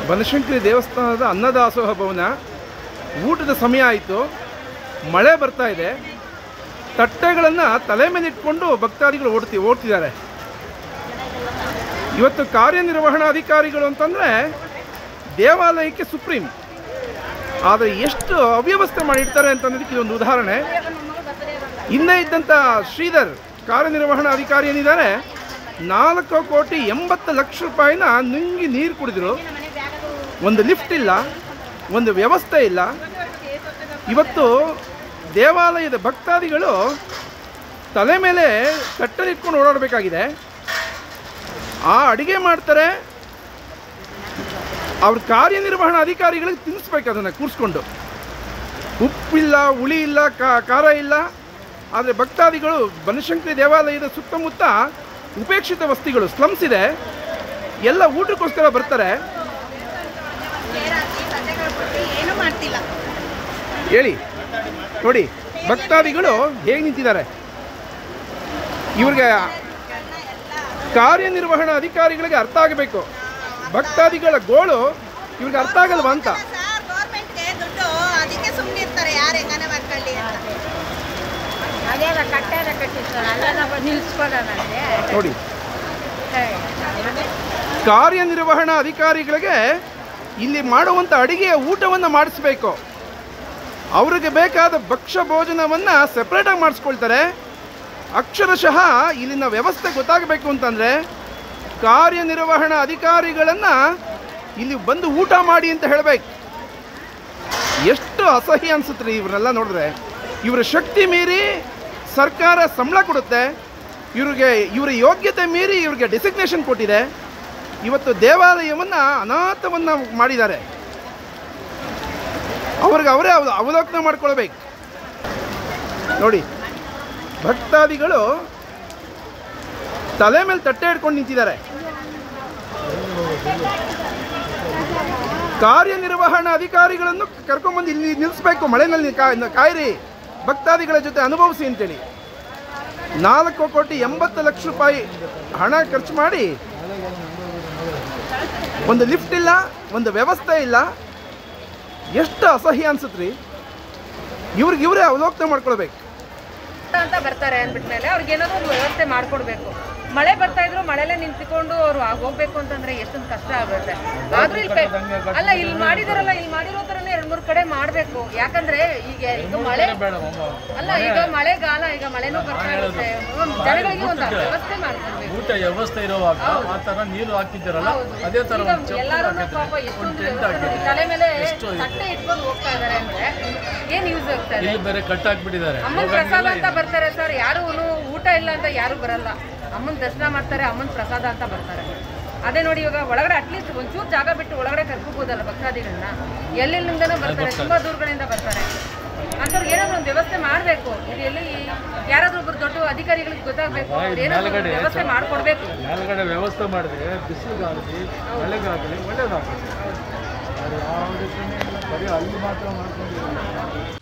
ಬನಶಂಕರಿ ದೇವಸ್ಥಾನದ ಅನ್ನದಾಸೋಹ ಭವನ ಊಟದ ಸಮಯ ಆಯಿತು ಮಳೆ ಬರ್ತಾ ಇದೆ ತಟ್ಟೆಗಳನ್ನು ತಲೆ ಮೇಲೆ ಇಟ್ಕೊಂಡು ಭಕ್ತಾದಿಗಳು ಓಡ್ತಿ ಓಡ್ತಿದ್ದಾರೆ ಇವತ್ತು ಕಾರ್ಯನಿರ್ವಹಣಾಧಿಕಾರಿಗಳು ಅಂತಂದರೆ ದೇವಾಲಯಕ್ಕೆ ಸುಪ್ರೀಂ ಆದರೆ ಎಷ್ಟು ಅವ್ಯವಸ್ಥೆ ಮಾಡಿರ್ತಾರೆ ಅಂತಂದಕ್ಕೆ ಇದೊಂದು ಉದಾಹರಣೆ ಹಿಂದೆ ಇದ್ದಂಥ ಶ್ರೀಧರ್ ಕಾರ್ಯನಿರ್ವಹಣಾಧಿಕಾರಿ ಏನಿದ್ದಾರೆ ನಾಲ್ಕು ಕೋಟಿ ಎಂಬತ್ತು ಲಕ್ಷ ರೂಪಾಯಿನ ನುಂಗಿ ನೀರು ಕುಡಿದ್ರು ಒಂದು ಲಿಫ್ಟ್ ಇಲ್ಲ ಒಂದು ವ್ಯವಸ್ಥೆ ಇಲ್ಲ ಇವತ್ತು ದೇವಾಲಯದ ಭಕ್ತಾದಿಗಳು ತಲೆ ಮೇಲೆ ತಟ್ಟಲಿಟ್ಕೊಂಡು ಓಡಾಡಬೇಕಾಗಿದೆ ಆ ಅಡಿಗೆ ಮಾಡ್ತಾರೆ ಅವ್ರ ಕಾರ್ಯನಿರ್ವಹಣಾ ಅಧಿಕಾರಿಗಳಿಗೆ ತಿನ್ನಿಸ್ಬೇಕು ಅದನ್ನು ಕೂರಿಸ್ಕೊಂಡು ಉಪ್ಪಿಲ್ಲ ಹುಳಿ ಇಲ್ಲ ಕಾ- ಖಾರ ಇಲ್ಲ ಆದರೆ ಭಕ್ತಾದಿಗಳು ಬನಶಂಕರಿ ದೇವಾಲಯದ ಸುತ್ತಮುತ್ತ ಉಪೇಕ್ಷಿತ ವಸ್ತಿಗಳು ಸ್ಲಮ್ಸ್ ಇದೆ ಎಲ್ಲ ಊಟಕ್ಕೋಸ್ಕರ ಬರ್ತಾರೆ ಏನು ಮಾಡ್ತಿಲ್ಲ ಹೇಳಿ ನೋಡಿ ಭಕ್ತಾದಿಗಳು ಹೇಗೆ ನಿಂತಿದ್ದಾರೆ ಇವ್ರಿಗೆ ಕಾರ್ಯನಿರ್ವಹಣಾ ಅಧಿಕಾರಿಗಳಿಗೆ ಅರ್ಥ ಆಗಬೇಕು ಭಕ್ತಾದಿಗಳ ಗೋಳು ಇವ್ರಿಗೆ ಅರ್ಥ ಆಗಲ್ವಾ ಅಂತ ಸರ್ ಗೌರ್ಮೆಂಟ್ಗೆ ದುಡ್ಡು ಅದಕ್ಕೆ ಸುಮ್ಮನೆ ಇರ್ತಾರೆ ಯಾರು ಹೆಂಗನೆ ಮಾಡ್ಕೊಳ್ಳಿ ಅಂತ ಅದೇ ಕಟ್ಟಾರ ಕಟ್ಟಿರ್ತಾರೆ ಅಲ್ಲೆಲ್ಲ ನಿಲ್ಸ್ಕೊಳ್ಳೋಣ ಅಂದರೆ ನೋಡಿ ಕಾರ್ಯನಿರ್ವಹಣಾ ಅಧಿಕಾರಿಗಳಿಗೆ ಇಲ್ಲಿ ಮಾಡುವಂಥ ಅಡಿಗೆಯ ಊಟವನ್ನು ಮಾಡಿಸ್ಬೇಕು ಅವರಿಗೆ ಬೇಕಾದ ಭಕ್ಷ್ಯ ಭೋಜನವನ್ನು ಸೆಪ್ರೇಟಾಗಿ ಮಾಡಿಸ್ಕೊಳ್ತಾರೆ ಅಕ್ಷರಶಃ ಇಲ್ಲಿನ ವ್ಯವಸ್ಥೆ ಗೊತ್ತಾಗಬೇಕು ಅಂತಂದರೆ ಕಾರ್ಯನಿರ್ವಹಣಾ ಅಧಿಕಾರಿಗಳನ್ನು ಇಲ್ಲಿ ಬಂದು ಊಟ ಮಾಡಿ ಅಂತ ಹೇಳಬೇಕು ಎಷ್ಟು ಅಸಹ್ಯ ಅನ್ಸುತ್ತೆ ರೀ ಇವ್ರನ್ನೆಲ್ಲ ನೋಡಿದ್ರೆ ಇವರ ಶಕ್ತಿ ಮೀರಿ ಸರ್ಕಾರ ಸಂಬಳ ಕೊಡುತ್ತೆ ಇವ್ರಿಗೆ ಇವರ ಯೋಗ್ಯತೆ ಮೀರಿ ಇವ್ರಿಗೆ ಡೆಸಿಗ್ನೇಷನ್ ಕೊಟ್ಟಿದೆ ಇವತ್ತು ದೇವಾಲಯವನ್ನು ಅನಾಥವನ್ನು ಮಾಡಿದ್ದಾರೆ ಅವ್ರಿಗೆ ಅವರೇ ಅವ- ಅವಲೋಕನ ಮಾಡ್ಕೊಳ್ಬೇಕು ನೋಡಿ ಭಕ್ತಾದಿಗಳು ತಲೆ ಮೇಲೆ ತಟ್ಟೆ ಹಿಡ್ಕೊಂಡು ನಿಂತಿದ್ದಾರೆ ಕಾರ್ಯನಿರ್ವಹಣಾ ಅಧಿಕಾರಿಗಳನ್ನು ಕರ್ಕೊಂಬಂದು ಇಲ್ಲಿ ನಿಲ್ಲಿಸ್ಬೇಕು ಮಳೆನಲ್ಲಿ ಕಾ- ಕಾಯಿರಿ ಭಕ್ತಾದಿಗಳ ಜೊತೆ ಅನುಭವಿಸಿ ಅಂತೇಳಿ ನಾಲ್ಕು ಕೋಟಿ ಎಂಬತ್ತು ಲಕ್ಷ ರೂಪಾಯಿ ಹಣ ಖರ್ಚು ಮಾಡಿ ಒಂದು ಲಿಫ್ಟ್ ಇಲ್ಲ ಒಂದು ವ್ಯವಸ್ಥೆ ಇಲ್ಲ ಎಷ್ಟು ಅಸಹ್ಯ ಅನ್ಸುತ್ತೆ ರೀ ಇವ್ರಿಗೆ ಇವರೇ ಅವಲೋಕನ ಮಾಡ್ಕೊಳ್ಬೇಕು ಅಂತ ಬರ್ತಾರೆ ಅಂದ್ಬಿಟ್ಮೇಲೆ ಅವ್ರಿಗೆ ಏನಾದ್ರು ಒಂದು ವ್ಯವಸ್ಥೆ ಮಾಡ್ಕೊಡ್ಬೇಕು ಮಳೆ ಬರ್ತಾ ಇದ್ರು ಮಳೆಲೆ ನಿಂತ್ಕೊಂಡು ಅವ್ರು ಹೋಗ್ಬೇಕು ಅಂತಂದ್ರೆ ಎಷ್ಟೊಂದು ಕಷ್ಟ ಆಗುತ್ತೆ ಆದ್ರೂ ಇಲ್ಲಿ ಪೆ- ಅಲ್ಲ ಇಲ್ಲಿ ಮಾಡಿದಾರಲ್ಲ ಇಲ್ಲಿ ಮಾಡಿರೋ ತರನೇ ಎರಡ್ ಮೂರ್ ಕಡೆ ಮಾಡ್ಬೇಕು ಯಾಕಂದ್ರೆ ಈಗ ಈಗ ಮಳೆ ಅಲ್ಲ ಈಗ ಮಳೆಗಾಲ ಈಗ ಮಳೆನೂ ಬರ್ತಾ ಇರುತ್ತೆ ಒಂದ್ ಜನಗಳಿಗೆ ಒಂದು ವ್ಯವಸ್ಥೆ ಮಾಡ್ಕೊಡ್ಬೇಕು ಊಟ ವ್ಯವಸ್ಥೆ ಇರುವಾಗ ಆ ತರ ನೀರು ಹಾಕಿದ್ದೀರಲ್ಲ ಅದೇ ತರ ಈಗ ಒಂದು ಚಪ್ಪು ಎಲ್ಲಾರು ಹಾಕಿದ್ರೆ ಪಾಪ ಎಷ್ಟೊಂದು ಒಂದು ಟೆಂಟ್ ವ್ಯವಸ್ಥೆ ಹಾಕಿದ್ರೆ ಮಾಡಿ ತಲೆ ಮೇಲೆ ಎಷ್ಟು ಇದು? ತಟ್ಟೆ ಇಟ್ಕೊಂಡು ಹೋಗ್ತಾ ಇದಾರೆ ಅಂದ್ರೆ ಏನ್ ಯೂಸ್ ಆಗ್ತಾ ಇದೆ ಇಲ್ಲಿ ಬೇರೆ ಕಟ್ ಹಾಕ್ಬಿಟ್ಟಿದ್ದಾರೆ ಅಮ್ಮನ ಪ್ರಸಾದ ಅಂತ ಬರ್ತಾರೆ ಸರ್ ಯಾರು ಊಟ ಇಲ್ಲ ಅಂತ ಯಾರು ಬರಲ್ಲ ಅಮ್ಮನ ದರ್ಶನ ಮಾಡ್ತಾರೆ ಅಮ್ಮನ ಪ್ರಸಾದ ಅಂತ ಬರ್ತಾರೆ ಅದೇ ನೋಡಿ ಇವಾಗ ಒಳಗಡೆ ಅಟ್ಲೀಸ್ಟ್ ಒಂಚೂರು ಜಾಗ ಬಿಟ್ಟು ಒಳಗಡೆ ಕರ್ಕೋಬೋದಲ್ಲ ಭಕ್ತಾದಿಗಳನ್ನ ಎಲ್ಲೆಲ್ಲಿಂದನೂ ಬರ್ತಾರೆ ತುಂಬಾ ದೂರಗಳಿಂದ ಬರ್ತಾರೆ ಅಂಥವ್ರಿಗೆ ಏನಾದ್ರು ಒಂದು ವ್ಯವಸ್ಥೆ ಮಾಡಬೇಕು ಇದು ಎಲ್ಲಿ ಯಾರಾದ್ರೂ ಒಬ್ರು ದೊಡ್ಡ ಅಧಿಕಾರಿಗಳಿಗೆ ಗೊತ್ತಾಗಬೇಕು ಏನಾದ್ರು ಒಂದು ವ್ಯವಸ್ಥೆ ಮಾಡ್ಕೊಡ್ಬೇಕು ಮೇಲ್ಗಡೆ ವ್ಯವಸ್ಥೆ ಮಾಡಿದ್ರೆ ಬಿಸಿಲಿಗಾಗಲಿ ಮಳೆಗಾಗಲಿ ಒಳ್ಳೇದಾಗುತ್ತೆ ಅದು ಯಾವುದಕ್ಕೂ ಬರೀ ಅಲ್ಲಿ ಮಾತ್ರ ಮಾಡ್ಕೊಂಡಿಲ್ಲ